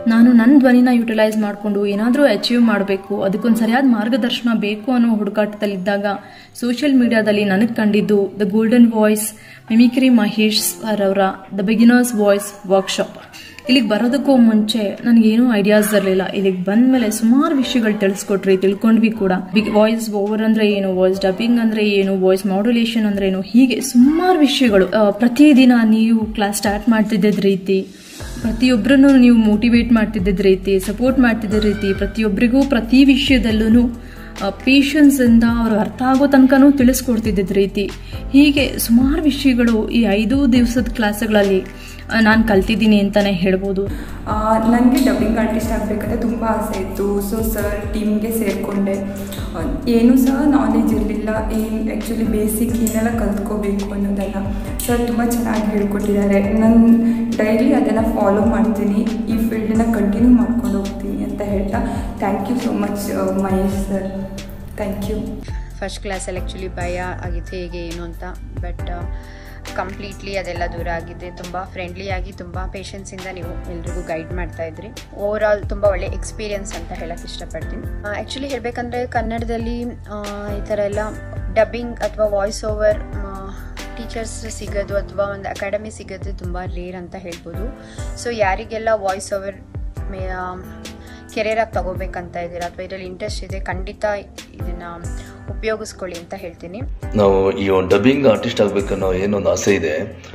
ನಾನು ನನ್ನ ಧ್ವನಿನ ಯುಟಿಲೈಸ್ ಮಾಡಿಕೊಂಡು ಏನಾದರೂ ಅಚೀವ್ ಮಾಡಬೇಕು ಅದಕ್ಕೊಂದು ಸರಿಯಾದ ಮಾರ್ಗದರ್ಶನ ಬೇಕು ಅನ್ನೋ ಹುಡುಕಾಟದಲ್ಲಿದ್ದಾಗ ಸೋಷಿಯಲ್ ಮೀಡಿಯಾದಲ್ಲಿ ನನಗೆ ಕಂಡಿದ್ದು the golden voice mimicry Mahesh sir ಅವರ ದ ಬಿಗಿನರ್ಸ್ ವಾಯ್ಸ್ ವರ್ಕ್ಶಾಪ್ ಇಲ್ಲಿಗೆ ಬರೋದಕ್ಕೂ ಮುಂಚೆ ನನಗೇನೂ ಐಡಿಯಾಸ್ ಇರಲಿಲ್ಲ ಇಲ್ಲಿಗೆ ಬಂದಮೇಲೆ ಸುಮಾರು ವಿಷಯಗಳು ತಿಳಿಸ್ಕೊಟ್ರಿ ತಿಳ್ಕೊಂಡ್ವಿ ಕೂಡ ಬಿಗ್ ವಾಯ್ಸ್ ಓವರ್ ಅಂದ್ರೆ ಏನು ವಾಯ್ಸ್ ಡಬ್ಬಿಂಗ್ ಅಂದ್ರೆ ಏನು ವಾಯ್ಸ್ ಮಾಡ್ಯುಲೇಷನ್ ಅಂದ್ರೆ ಏನು ಹೀಗೆ ಸುಮಾರು ವಿಷಯಗಳು ಆ, ಪ್ರತಿದಿನ ನೀವು ಕ್ಲಾಸ್ ಸ್ಟಾರ್ಟ್ ಮಾಡ್ತಿದ್ದ ರೀತಿ ಪ್ರತಿಯೊಬ್ಬರನ್ನು ನೀವು ಮೋಟಿವೇಟ್ ಮಾಡ್ತಿದ್ದ ರೀತಿ ಸಪೋರ್ಟ್ ಮಾಡ್ತಿದ್ದ ರೀತಿ ಪ್ರತಿಯೊಬ್ಬರಿಗೂ ಪ್ರತಿ ವಿಷಯದಲ್ಲೂ ಪೇಷನ್ಸಿಂದ ಅವ್ರಿಗೆ ಅರ್ಥ ಆಗೋ ತನಕನೂ ತಿಳಿಸ್ಕೊಡ್ತಿದ್ದ ರೀತಿ ಹೀಗೆ ಸುಮಾರು ವಿಷಯಗಳು ಈ ಐದು ದಿವಸದ ಕ್ಲಾಸ್ಗಳಲ್ಲಿ ನಾನು ಕಲ್ತಿದ್ದೀನಿ ಅಂತಲೇ ಹೇಳ್ಬೋದು ನನಗೆ ಡಬ್ಬಿಂಗ್ ಆರ್ಟಿಸ್ಟ್ ಆಗಬೇಕಂತ ತುಂಬ ಆಸೆ ಇತ್ತು ಸೊ ಸರ್ ಟೀಮ್ಗೆ ಸೇರಿಕೊಂಡೆ ಏನೂ ಸಹ ನಾಲೆಜ್ ಇರಲಿಲ್ಲ ಏನು ಆ್ಯಕ್ಚುಲಿ ಬೇಸಿಕ್ ಏನೆಲ್ಲ ಕಲ್ತ್ಕೋಬೇಕು ಅನ್ನೋದೆಲ್ಲ ಸರ್ ತುಂಬ ಚೆನ್ನಾಗಿ ಹೇಳ್ಕೊಟ್ಟಿದ್ದಾರೆ ನಾನು ಡೈಲಿ ಅದನ್ನು ಫಾಲೋ ಮಾಡ್ತೀನಿ ಈ ಫೀಲ್ಡನ್ನ ಕಂಟಿನ್ಯೂ ಮಾಡ್ಕೊಂಡು ಹೋಗ್ತೀನಿ ಅಂತ ಹೇಳ್ತಾ thank you so much Mahesh sir thank you first ಕ್ಲಾಸಲ್ಲಿ ಆ್ಯಕ್ಚುಲಿ ಭಯ ಆಗಿತ್ತು ಹೇಗೆ ಏನು ಅಂತ ಬಟ್ ಕಂಪ್ಲೀಟ್ಲಿ ಅದೆಲ್ಲ ದೂರ ಆಗಿದೆ ತುಂಬ ಫ್ರೆಂಡ್ಲಿಯಾಗಿ ತುಂಬ ಪೇಷನ್ಸಿಂದ ನೀವು ಎಲ್ರಿಗೂ ಗೈಡ್ ಮಾಡ್ತಾ ಇದ್ರಿ ಓವರ್ ಆಲ್ ತುಂಬ ಒಳ್ಳೆ ಎಕ್ಸ್ಪೀರಿಯನ್ಸ್ ಅಂತ ಹೇಳಕ್ಕೆ ಇಷ್ಟಪಡ್ತೀನಿ ಆ್ಯಕ್ಚುಲಿ ಹೇಳಬೇಕಂದ್ರೆ ಕನ್ನಡದಲ್ಲಿ ಆ, ಈ ಥರ ಎಲ್ಲ ಡಬ್ಬಿಂಗ್ ಅಥವಾ ವಾಯ್ಸ್ ಓವರ್ ಟೀಚರ್ಸ್ ಸಿಗೋದು ಅಥವಾ ಒಂದು ಅಕಾಡೆಮಿ ಸಿಗೋದು ತುಂಬ ರೇರ್ ಅಂತ ಹೇಳ್ಬೋದು ಸೊ ಯಾರಿಗೆಲ್ಲ ವಾಯ್ಸ್ ಓವರ್ ಮೇ ಕೆರಿಯರಾಗಿ ತಗೋಬೇಕಂತ ಇದ್ದೀರಾ ಅಥವಾ ಇದರಲ್ಲಿ ಇಂಟ್ರೆಸ್ಟ್ ಇದೆ ಖಂಡಿತ ಇದನ್ನು ಉಪಯೋಗಿಸ್ಕೊಳ್ಳಿ ಅಂತ ಹೇಳ್ತೀನಿ ನಾವು ಈ ಒಂದು ಡಬ್ಬಿಂಗ್ ಆರ್ಟಿಸ್ಟ್ ಆಗಬೇಕನ್ನೋ ಏನೊಂದು ಆಸೆ ಇದೆ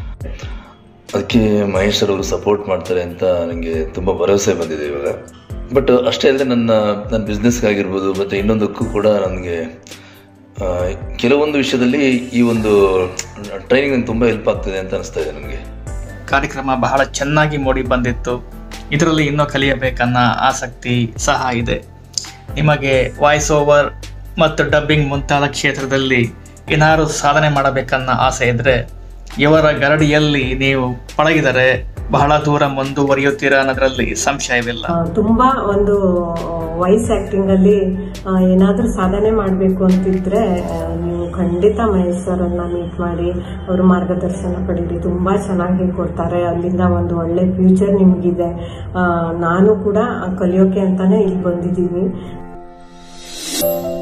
ಅದಕ್ಕೆ ಮಹೇಶ್ ಸರ್ ಅವರು ಸಪೋರ್ಟ್ ಮಾಡ್ತಾರೆ ಅಂತ ನನಗೆ ತುಂಬ ಭರವಸೆ ಬಂದಿದೆ ಇವಾಗ ಬಟ್ ಅಷ್ಟೇ ಅಲ್ಲದೆ ನನ್ನ ನನ್ನ ಬಿಸ್ನೆಸ್ಗಾಗಿರ್ಬೋದು ಮತ್ತು ಇನ್ನೊಂದಕ್ಕೂ ಕೂಡ ನನಗೆ ಆ, ಕೆಲವೊಂದು ವಿಷಯದಲ್ಲಿ ಈ ಒಂದು ಟ್ರೈನಿಂಗ್ ನಂಗೆ ತುಂಬ ಹೆಲ್ಪ್ ಆಗ್ತಿದೆ ಅಂತ ಅನಿಸ್ತಾ ಇದೆ ನನಗೆ ಕಾರ್ಯಕ್ರಮ ಬಹಳ ಚೆನ್ನಾಗಿ ಮೂಡಿ ಬಂದಿತ್ತು ಇದರಲ್ಲಿ ಇನ್ನೂ ಕಲಿಯಬೇಕನ್ನ ಆಸಕ್ತಿ ಸಹ ಇದೆ ನಿಮಗೆ ವಾಯ್ಸ್ ಓವರ್ ಮತ್ತು ಡಬ್ಬಿಂಗ್ ಮುಂತಾದ ಕ್ಷೇತ್ರದಲ್ಲಿ ಏನಾದರೂ ಸಾಧನೆ ಮಾಡಬೇಕನ್ನ ಆಸೆ ಇದ್ದರೆ ಇವರ ಗರಡಿಯಲ್ಲಿ ನೀವು ಪಳಗಿದರೆ ಬಹಳ ದೂರ ಮುಂದುವರಿಯುತ್ತೀರಾ ಅನ್ನೋದ್ರಲ್ಲಿ ಸಂಶಯವಿಲ್ಲ ಆ, ತುಂಬಾ ಒಂದು ವಾಯ್ಸ್ ಆಕ್ಟಿಂಗ್ ಅಲ್ಲಿ ಆ, ಏನಾದ್ರೂ ಸಾಧನೆ ಮಾಡಬೇಕು ಅಂತಿದ್ರೆ ಆ, ನೀವು ಖಂಡಿತ ಮಹೇಶ್ ಸರ್ ಅನ್ನ ಮೀಟ್ ಮಾಡಿ ಅವ್ರ ಮಾರ್ಗದರ್ಶನ ಪಡೀರಿ ತುಂಬಾ ಚೆನ್ನಾಗಿ ಹೇಳ್ಕೊಡ್ತಾರೆ ಅಲ್ಲಿಂದ ಒಂದು ಒಳ್ಳೆ ಫ್ಯೂಚರ್ ನಿಮ್ಗಿದೆ ಆ, ನಾನು ಕೂಡ ಕಲಿಯೋಕೆ ಅಂತಾನೆ ಇಲ್ಲಿ ಬಂದಿದ್ದೀನಿ